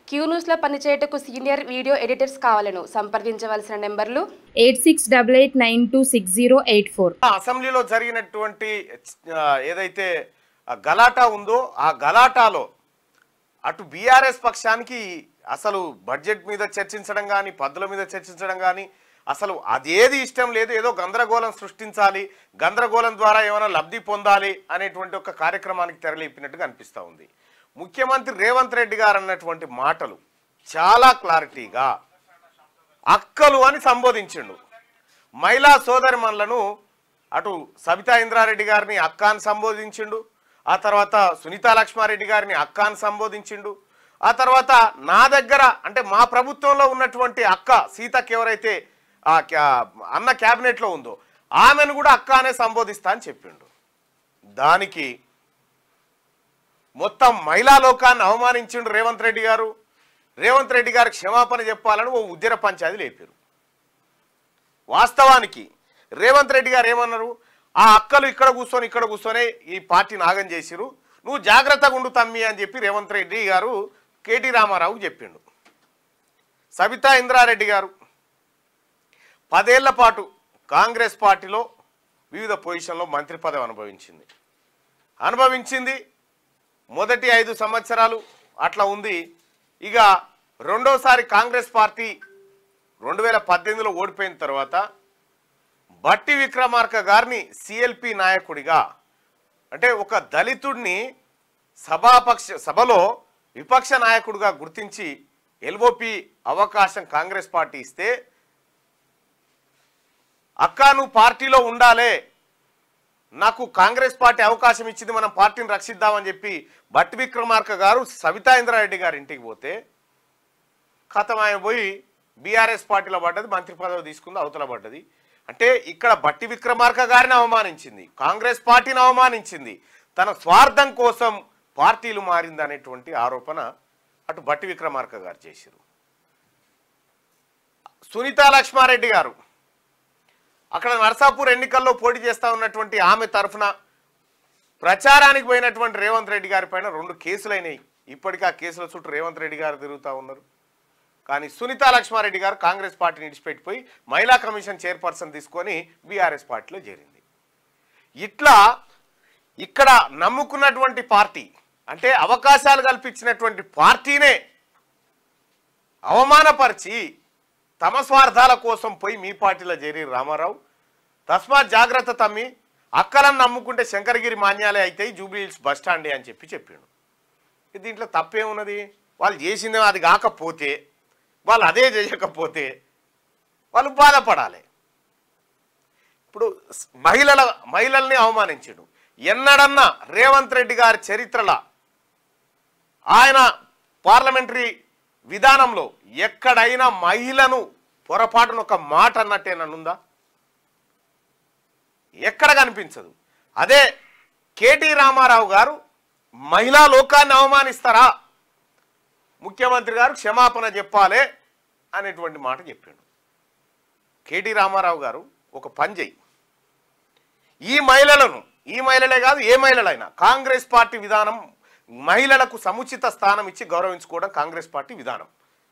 queue న్యూస్లో పనిచేయటకు senior video editors కావాలను సంప్రదించవలసిన నెంబర్లు eight six double eight nine two six zero eight four అసెంబ్లీలో జరిగినటువంటి ఆ, ఏదైతే ఆ గలాటా ఉందో ఆ గలాటాలో అటు బీఆర్ఎస్ పక్షానికి అసలు బడ్జెట్ మీద చర్చించడం కానీ పద్దుల మీద చర్చించడం కానీ అసలు అదేది ఇష్టం లేదు ఏదో గందరగోళం సృష్టించాలి గందరగోళం ద్వారా ఏమైనా లబ్ధి పొందాలి అనేటువంటి ఒక కార్యక్రమానికి తెరలేపినట్టుగా అనిపిస్తూ ఉంది ముఖ్యమంత్రి రేవంత్ రెడ్డి గారు అన్నటువంటి మాటలు చాలా క్లారిటీగా అక్కలు అని సంబోధించిండు మహిళా సోదరిమణులను అటు సబితా ఇంద్రారెడ్డి గారిని అక్క అని సంబోధించిండు ఆ తర్వాత సునీతా లక్ష్మారెడ్డి గారిని అక్క అని సంబోధించిండు ఆ తర్వాత నా దగ్గర అంటే మా ప్రభుత్వంలో ఉన్నటువంటి అక్క సీతకి ఎవరైతే ఆ క్యా- అన్న క్యాబినెట్లో ఉందో ఆమెను కూడా అక్క అనే సంబోధిస్తా అని చెప్పిండు దానికి మొత్తం మహిళా లోకాన్ని అవమానించిండు రేవంత్ రెడ్డి గారు రేవంత్ రెడ్డి గారికి క్షమాపణ చెప్పాలని ఓ ఉద్యర పంచాయతీ లేపారు వాస్తవానికి రేవంత్ రెడ్డి గారు ఏమన్నారు ఆ అక్కలు ఇక్కడ కూర్చొని ఇక్కడ కూర్చొని ఈ పార్టీ నాగం చేసిరు నువ్వు జాగ్రత్తగా ఉండు తమ్మి అని చెప్పి రేవంత్ రెడ్డి గారు కేటీ రామారావుకి చెప్పిండు సబితా ఇంద్రారెడ్డి గారు పదేళ్ల పాటు కాంగ్రెస్ పార్టీలో వివిధ పొజిషన్లో మంత్రి పదవి అనుభవించింది అనుభవించింది మొదటి ఐదు సంవత్సరాలు అట్లా ఉంది ఇక రెండోసారి కాంగ్రెస్ పార్టీ రెండు వేల పద్దెనిమిదిలో ఓడిపోయిన తర్వాత బట్టి విక్రమార్క గారిని సిఎల్పి నాయకుడిగా అంటే ఒక దళితుడిని సభాపక్ష సభలో విపక్ష నాయకుడిగా గుర్తించి ఎల్ఓపి అవకాశం కాంగ్రెస్ పార్టీ ఇస్తే అక్క నువ్వు పార్టీలో ఉండాలే నాకు కాంగ్రెస్ పార్టీ అవకాశం ఇచ్చింది మనం పార్టీని రక్షిద్దామని చెప్పి బట్టి విక్రమార్క గారు సవితా ఇంద్రారెడ్డి గారి ఇంటికి పోతే ఖతం ఆయన పోయి బీఆర్ఎస్ పార్టీలో పడ్డది మంత్రి పదవి తీసుకుంది అవతల పడ్డది అంటే ఇక్కడ బట్టి విక్రమార్క గారిని అవమానించింది కాంగ్రెస్ పార్టీని అవమానించింది తన స్వార్థం కోసం పార్టీలు మారింది అనేటువంటి ఆరోపణ అటు బట్టి విక్రమార్క గారు చేశారు సునీతా లక్ష్మారెడ్డి గారు అక్కడ నర్సాపూర్ ఎన్నికల్లో పోటీ చేస్తా ఉన్నటువంటి ఆమె తరఫున ప్రచారానికి పోయినటువంటి రేవంత్ రెడ్డి గారి పైన రెండు కేసులు అయినాయి ఇప్పటికీ ఆ కేసుల చుట్టూ రేవంత్ రెడ్డి గారు తిరుగుతూ ఉన్నారు కానీ సునీతా లక్ష్మారెడ్డి గారు కాంగ్రెస్ పార్టీని విడిచిపెట్టిపోయి మహిళా కమిషన్ చైర్పర్సన్ తీసుకొని బీఆర్ఎస్ పార్టీలో చేరింది ఇట్లా ఇక్కడ నమ్ముకున్నటువంటి పార్టీ అంటే అవకాశాలు కల్పించినటువంటి పార్టీనే అవమానపరిచి తమ స్వార్థాల కోసం పోయి మీ పార్టీలో చేరి రామారావు తస్మాత్ జాగ్రత్త తమ్మి అక్కలను నమ్ముకుంటే శంకరగిరి మాన్యాలే అవుతాయి జూబ్లీ హిల్స్ బస్ స్టాండే అని చెప్పి చెప్పిండు ఇది దీంట్లో తప్పేమున్నది వాళ్ళు చేసిందే అది కాకపోతే వాళ్ళు అదే చేయకపోతే వాళ్ళు బాధపడాలి ఇప్పుడు స్- మహిళల మహిళల్ని అవమానించడు ఎన్నడన్నా రేవంత్ రెడ్డి గారి చరిత్రలో ఆయన పార్లమెంటరీ విధానంలో ఎక్కడైనా మహిళను పొరపాటున ఒక మాట అన్నట్టేనన్నుందా ఎక్కడ కనిపించదు అదే కేటీ రామారావు గారు మహిళా లోకాన్ని అవమానిస్తారా ముఖ్యమంత్రి గారు క్షమాపణ చెప్పాలి అనేటువంటి మాట చెప్పాడు కేటీ రామారావు గారు ఒక పని చెయ్యి ఈ మహిళలను ఈ మహిళలే కాదు ఏ మహిళలైనా కాంగ్రెస్ పార్టీ విధానం మహిళలకు సముచిత స్థానం ఇచ్చి గౌరవించుకోవడం కాంగ్రెస్ పార్టీ విధానం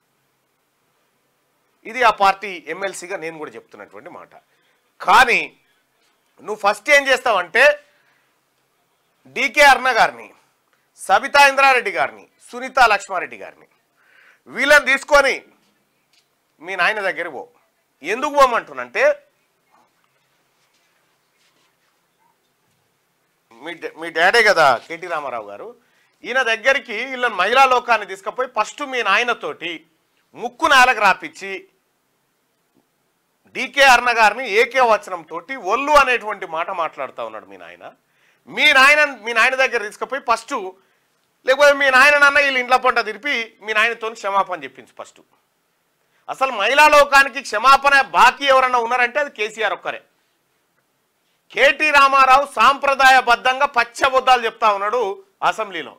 ఇది ఆ పార్టీ ఎమ్మెల్సీగా నేను కూడా చెప్తున్నటువంటి మాట కానీ నువ్వు ఫస్ట్ ఏం చేస్తావంటే డికే అర్ణ గారిని సబితా ఇంద్రారెడ్డి గారిని సునీతా లక్ష్మారెడ్డి గారిని వీళ్ళని తీసుకొని మీ నాయన దగ్గర పో ఎందుకు పోమంటున్నంటే మీ డా- మీ డాడే కదా కేటీ రామారావు గారు ఈయన దగ్గరికి వీళ్ళని మహిళా లోకాన్ని తీసుకుపోయి ఫస్ట్ మీ నాయనతోటి ముక్కు నేలకు రాపిచ్చి డికే అర్ణ గారిని ఏకే వచనం తోటి ఒల్లు అనేటువంటి మాట మాట్లాడుతూ ఉన్నాడు మీ నాయన మీ నాయన మీ నాయన దగ్గర తీసుకుపోయి ఫస్ట్ లేకపోతే మీ నాయన నాన్న వీళ్ళు ఇంట్లో పంట తిరిపి మీ నాయనతో క్షమాపణ చెప్పించు ఫస్ట్ అసలు మహిళా లోకానికి క్షమాపణ బాకీ ఎవరన్నా ఉన్నారంటే అది కేసీఆర్ ఒక్కరే కేటీ రామారావు సాంప్రదాయబద్ధంగా పచ్చబొద్దాలు చెప్తా ఉన్నాడు అసెంబ్లీలో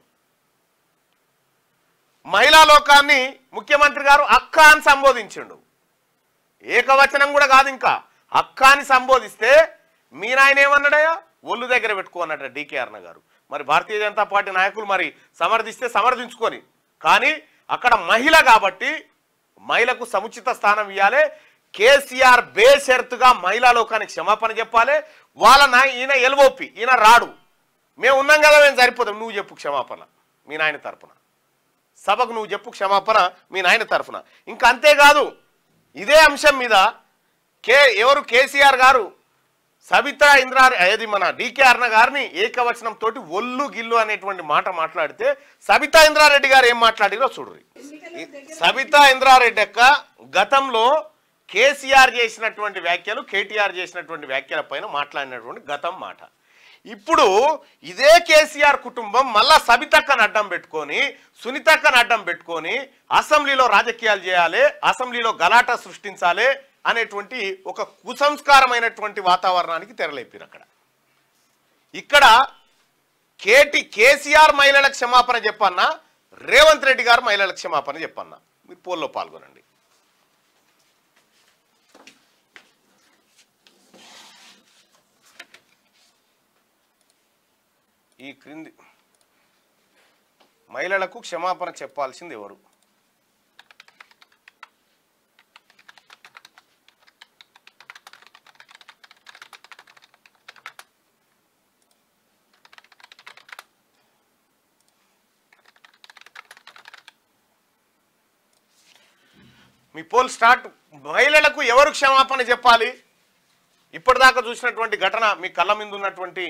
మహిళా లోకాన్ని ముఖ్యమంత్రి గారు అక్క అని సంబోధించిండు ఏకవచనం కూడా కాదు ఇంకా అక్క అని సంబోధిస్తే మీ నాయన ఏమన్నాడయ్యా ఒళ్ళు దగ్గర పెట్టుకో అన్నట డీకే అర్ణ గారు మరి భారతీయ జనతా పార్టీ నాయకులు మరి సమర్థిస్తే సమర్థించుకొని కానీ అక్కడ మహిళ కాబట్టి మహిళకు సముచిత స్థానం ఇవ్వాలి కేసీఆర్ బేషరతుగా మహిళా లోకానికి క్షమాపణ చెప్పాలి వాళ్ళ నా ఈయన ఎల్ఓపి ఈయన రాడు మేము ఉన్నాం కదా మేము సరిపోతాం నువ్వు చెప్పు క్షమాపణ మీ నాయన తరపున సభకు నువ్వు చెప్పు క్షమాపణ మీ నాయన తరఫున ఇంకా అంతేకాదు ఇదే అంశం మీద కే ఎవరు కేసీఆర్ గారు సబితా ఇంద్రా ఏది మన డికే అర్ణ గారిని ఏకవచనం తోటి ఒల్లు గిల్లు అనేటువంటి మాట మాట్లాడితే సబితా ఇంద్రారెడ్డి గారు ఏం మాట్లాడిరో చూడండి సబితా ఇంద్రారెడ్డి యొక్క గతంలో కేసీఆర్ చేసినటువంటి వ్యాఖ్యలు కేటీఆర్ చేసినటువంటి వ్యాఖ్యల పైన మాట్లాడినటువంటి గతం మాట ఇప్పుడు ఇదే కేసీఆర్ కుటుంబం మళ్ళా సబితక్కను అడ్డం పెట్టుకొని సునీతక్కను అడ్డం పెట్టుకొని అసెంబ్లీలో రాజకీయాలు చేయాలి అసెంబ్లీలో గలాట సృష్టించాలి అనేటువంటి ఒక కుసంస్కారమైనటువంటి వాతావరణానికి తెరలేపారు అక్కడ ఇక్కడ కేటి కేసీఆర్ మహిళలకు క్షమాపణ చెప్పన్నా రేవంత్ రెడ్డి గారు మహిళలకు క్షమాపణ చెప్పన్నా మీరు పోల్లో పాల్గొనండి ఈ క్రింది మహిళలకు క్షమాపణ చెప్పాల్సింది ఎవరు మీ పోల్ స్టార్ట్ మహిళలకు ఎవరు క్షమాపణ చెప్పాలి ఇప్పటిదాకా చూసినటువంటి ఘటన మీ కళ్ళ మీద ఉన్నటువంటి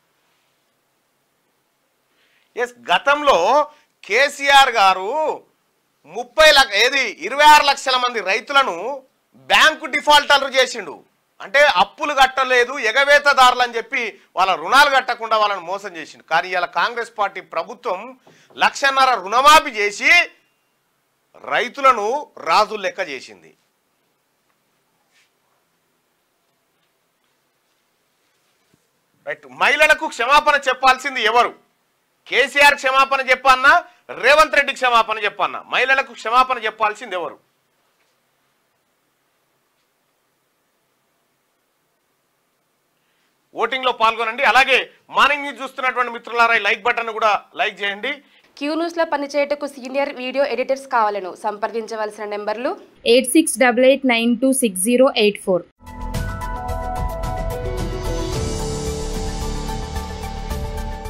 ఎస్ గతంలో కేసీఆర్ గారు ముప్పై లక్ష ఏది ఇరవై ఆరు లక్షల మంది రైతులను బ్యాంకు డిఫాల్టర్లు చేసిండు అంటే అప్పులు కట్టలేదు ఎగవేతదారులు అని చెప్పి వాళ్ళ రుణాలు కట్టకుండా వాళ్ళని మోసం చేసిండు కానీ ఇలా కాంగ్రెస్ పార్టీ ప్రభుత్వం లక్షన్నర రుణమాఫీ చేసి రైతులను రాజు లెక్క చేసింది రైట్ మహిళలకు క్షమాపణ చెప్పాల్సింది ఎవరు కేసీఆర్ క్షమాపణ చెప్పన్నా రేవంత్ రెడ్డి క్షమాపణ చెప్పన్నా మహిళలకు క్షమాపణ చెప్పాల్సింది ఎవరు ఓటింగ్లో పాల్గొనండి అలాగే మార్నింగ్ న్యూస్ చూస్తున్నటువంటి మిత్రులారా ఈ లైక్ బటన్ కూడా లైక్ చేయండి క్యూ న్యూస్లో పనిచేయటకు సీనియర్ వీడియో ఎడిటర్స్ కావాలను సంప్రదించవలసిన నెంబర్లు eight six double eight nine two six zero eight four